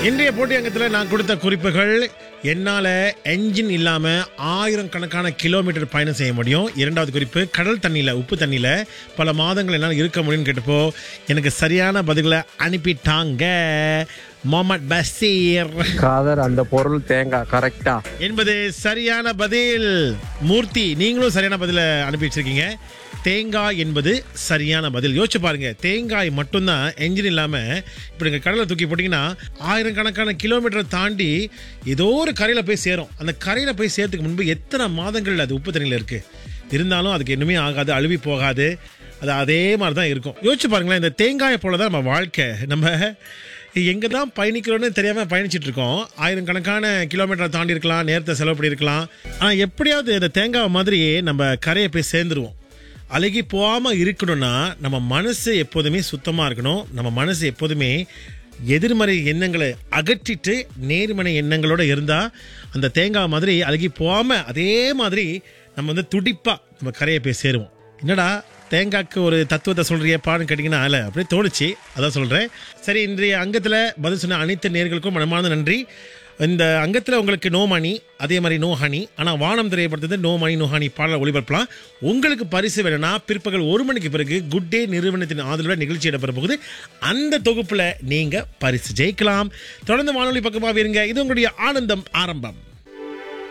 இன்றைய போட்டி அங்கத்தில் நான் கொடுத்த குறிப்புகள் என்னால் என்ஜின் இல்லாமல் ஆயிரம் கணக்கான கிலோமீட்டர் பயணம் செய்ய முடியும் இரண்டாவது குறிப்பு கடல் தண்ணியில் உப்பு தண்ணியில் பல மாதங்கள் என்னால் இருக்க முடியும்னு கேட்டப்போ எனக்கு சரியான பதில்களை அனுப்பிட்டாங்க முகமது பசீர் காதர் அந்த பொருள் தேங்காய் கரெக்டா என்பது சரியான பதில் மூர்த்தி நீங்களும் சரியான பதிலை அனுப்பி வச்சிருக்கீங்க தேங்காய் என்பது சரியான பதில் யோசிச்சு பாருங்க தேங்காய் மட்டும்தான் என்ஜின் இல்லாம இப்படி நீங்க கடலை தூக்கி போட்டீங்கன்னா ஆயிரக்கணக்கான கிலோமீட்டரை தாண்டி ஏதோ ஒரு கரையில போய் சேரும் அந்த கரையில போய் சேர்த்துக்கு முன்பு எத்தனை மாதங்கள் அது உப்பு தண்ணியில் இருக்கு இருந்தாலும் அதுக்கு இன்னுமே ஆகாது அழுவி போகாது அது அதே மாதிரி தான் இருக்கும் யோசிச்சு பாருங்களேன் இந்த தேங்காயை போல தான் நம்ம வாழ்க்கை நம்ம எங்கே தான் பயணிக்கிறோன்னு தெரியாமல் பயணிச்சிட்டு இருக்கோம் ஆயிரம் கணக்கான கிலோமீட்டரை தாண்டி இருக்கலாம் நேரத்தை செலவு பண்ணியிருக்கலாம் ஆனால் எப்படியாவது இந்த தேங்காய் மாதிரி நம்ம கரையை போய் சேர்ந்துருவோம் அழுகி போகாமல் இருக்கணும்னா நம்ம மனசு எப்போதுமே சுத்தமாக இருக்கணும் நம்ம மனசு எப்போதுமே எதிர்மறை எண்ணங்களை அகற்றிட்டு நேர்மறை எண்ணங்களோட இருந்தால் அந்த தேங்காய் மாதிரி அழுகி போகாமல் அதே மாதிரி நம்ம வந்து துடிப்பாக நம்ம கரையை போய் சேருவோம் என்னடா தேங்காய்க்கு ஒரு தத்துவத்தை சொல்றியப்பான்னு கேட்டிங்கன்னா அல்ல அப்படியே தோணுச்சு அதான் சொல்கிறேன் சரி இன்றைய அங்கத்தில் பதில் சொன்ன அனைத்து நேர்களுக்கும் மனமார்ந்த நன்றி இந்த அங்கத்தில் உங்களுக்கு நோ மணி அதே மாதிரி நோ ஹனி ஆனால் வானம் திரையப்படுத்தது நோ மணி நோ ஹனி பாடல ஒளிபரப்பலாம் உங்களுக்கு பரிசு வேணும்னா பிற்பகல் ஒரு மணிக்கு பிறகு குட் டே நிறுவனத்தின் ஆதரவுல நிகழ்ச்சி இடம்பெற போகுது அந்த தொகுப்பில் நீங்கள் பரிசு ஜெயிக்கலாம் தொடர்ந்து வானொலி பக்கமாக இருங்க இது உங்களுடைய ஆனந்தம் ஆரம்பம்